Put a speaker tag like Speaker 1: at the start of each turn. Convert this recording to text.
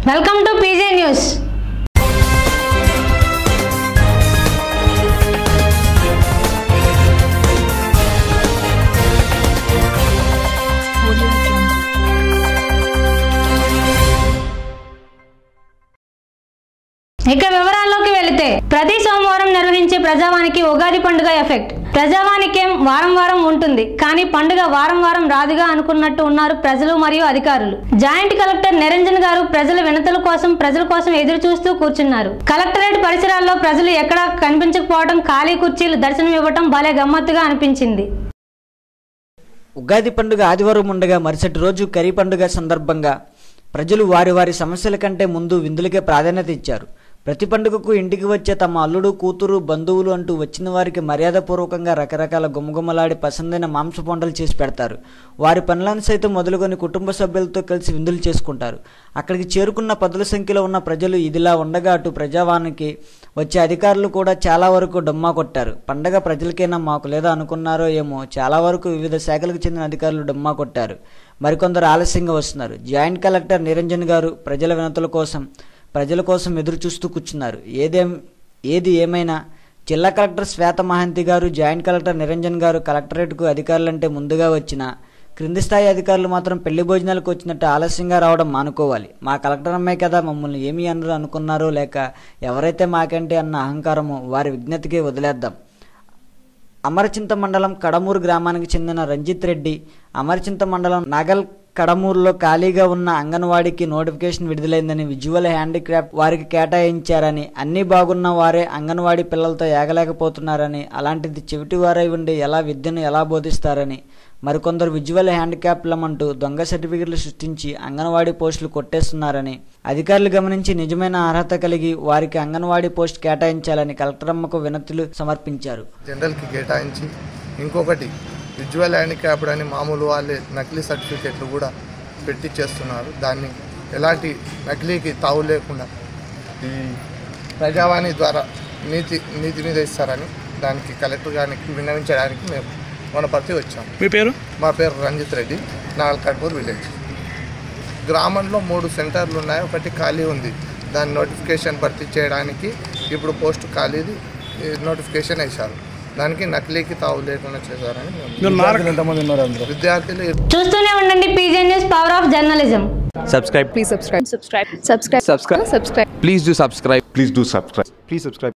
Speaker 1: Welcome to PJ news ఇక వివరాల్లోకి వెళితే ప్రతి సోమవారం నిర్వహించే ప్రజావానికి ఉగాది పండుగ ఎఫెక్ట్ ప్రజావానికేం వారం వారం ఉంటుంది కానీ పండుగ వారం వారం రాదుగా అనుకున్నట్టు ఉన్నారు ప్రజలు మరియు అధికారులు జాయింట్ కలెక్టర్ నిరంజన్ గారు ప్రజల వినతుల కోసం ప్రజల కోసం ఎదురు చూస్తూ కూర్చున్నారు కలెక్టరేట్ పరిసరాల్లో ప్రజలు ఎక్కడా కనిపించకపోవడం ఖాళీ కుర్చీలు దర్శనం ఇవ్వటం భలే గమ్మత్తుగా అనిపించింది
Speaker 2: ఉగాది పండుగ ఆదివారం ఉండగా మరుసటి రోజు కరీ పండుగ సందర్భంగా ప్రజలు వారి వారి సమస్యల కంటే ముందు విందులకే ప్రాధాన్యత ఇచ్చారు ప్రతి పండుగకు ఇంటికి వచ్చే తమ అల్లుడు కూతురు బంధువులు అంటూ వచ్చిన వారికి మర్యాదపూర్వకంగా రకరకాల గుమగుమలాడి పసందైన మాంస పొండలు చేసి పెడతారు వారి పనులను సైతం మొదలుకొని కుటుంబ సభ్యులతో కలిసి విందులు చేసుకుంటారు అక్కడికి చేరుకున్న పదుల సంఖ్యలో ఉన్న ప్రజలు ఇదిలా ఉండగా అటు ప్రజావానికి వచ్చే అధికారులు కూడా చాలా వరకు డమ్మా కొట్టారు పండగ ప్రజలకైనా మాకు లేదా అనుకున్నారో ఏమో చాలా వరకు వివిధ శాఖలకు చెందిన అధికారులు డమ్మా కొట్టారు మరికొందరు ఆలస్యంగా వస్తున్నారు జాయింట్ కలెక్టర్ నిరంజన్ గారు ప్రజల వినతుల కోసం ప్రజల కోసం ఎదురు చూస్తూ కూర్చున్నారు ఏదేం ఏది ఏమైనా జిల్లా కలెక్టర్ శ్వేత మహంతి గారు జాయింట్ కలెక్టర్ నిరంజన్ గారు కలెక్టరేట్కు అధికారులంటే ముందుగా వచ్చిన క్రింది స్థాయి అధికారులు మాత్రం పెళ్లి భోజనాలకు వచ్చినట్టు ఆలస్యంగా రావడం మానుకోవాలి మా కలెక్టర్ అమ్మాయి కదా మమ్మల్ని ఏమీ అనరు అనుకున్నారో లేక ఎవరైతే మాకంటే అన్న అహంకారమో వారి విజ్ఞతకి వదిలేద్దాం అమరచింత మండలం కడమూరు గ్రామానికి చెందిన రంజిత్ రెడ్డి అమరచింత మండలం నగల్ కడమూరులో ఖాళీగా ఉన్న అంగన్వాడీకి నోటిఫికేషన్ విడుదలైందని విజువల్ హ్యాండిక్రాఫ్ట్ వారికి కేటాయించారని అన్నీ బాగున్న వారే అంగన్వాడీ పిల్లలతో ఏగలేకపోతున్నారని అలాంటిది చెవిటి వారై ఉండి ఎలా విద్యను ఎలా బోధిస్తారని మరికొందరు విజువల్ హ్యాండిక్యాప్లమంటూ దొంగ సర్టిఫికెట్లు సృష్టించి అంగన్వాడీ పోస్టులు కొట్టేస్తున్నారని అధికారులు గమనించి నిజమైన అర్హత కలిగి వారికి అంగన్వాడీ పోస్ట్ కేటాయించాలని కలెక్టరమ్మకు వినతులు సమర్పించారు
Speaker 3: జనరల్కి కేటాయించి ఇంకొకటి విజువల్ హ్యాండిక్యాప్డ్ అని మామూలు వాళ్ళే నకిలీ సర్టిఫికెట్లు కూడా పెట్టి చేస్తున్నారు దాన్ని ఎలాంటి నకిలీకి తావు లేకుండా ఈ ప్రజావాణి ద్వారా నీతి నీతి మీద ఇస్తారని దానికి కలెక్టర్ గారికి విన్నవించడానికి మేము వనపర్తి వచ్చాము
Speaker 4: మీ పేరు
Speaker 3: మా పేరు రంజిత్ రెడ్డి నాగల్కట్పూర్ విలేజ్ గ్రామంలో మూడు సెంటర్లు ఉన్నాయి ఒకటి ఖాళీ ఉంది దాని నోటిఫికేషన్ భర్తీ చేయడానికి ఇప్పుడు పోస్ట్ ఖాళీది ఈ నోటిఫికేషన్ వేశారు దానికి నకిలీకి తావు లేకుండా చేశారని మేము
Speaker 4: మీరు నారక
Speaker 3: విద్యార్థులు
Speaker 1: చూస్తూనే ఉండండి PJ news power of journalism
Speaker 5: subscribe
Speaker 6: Please subscribe. Subscribe. Subscribe.
Speaker 5: subscribe
Speaker 6: Subscribe.
Speaker 5: please do subscribe
Speaker 7: Please do subscribe.
Speaker 5: please subscribe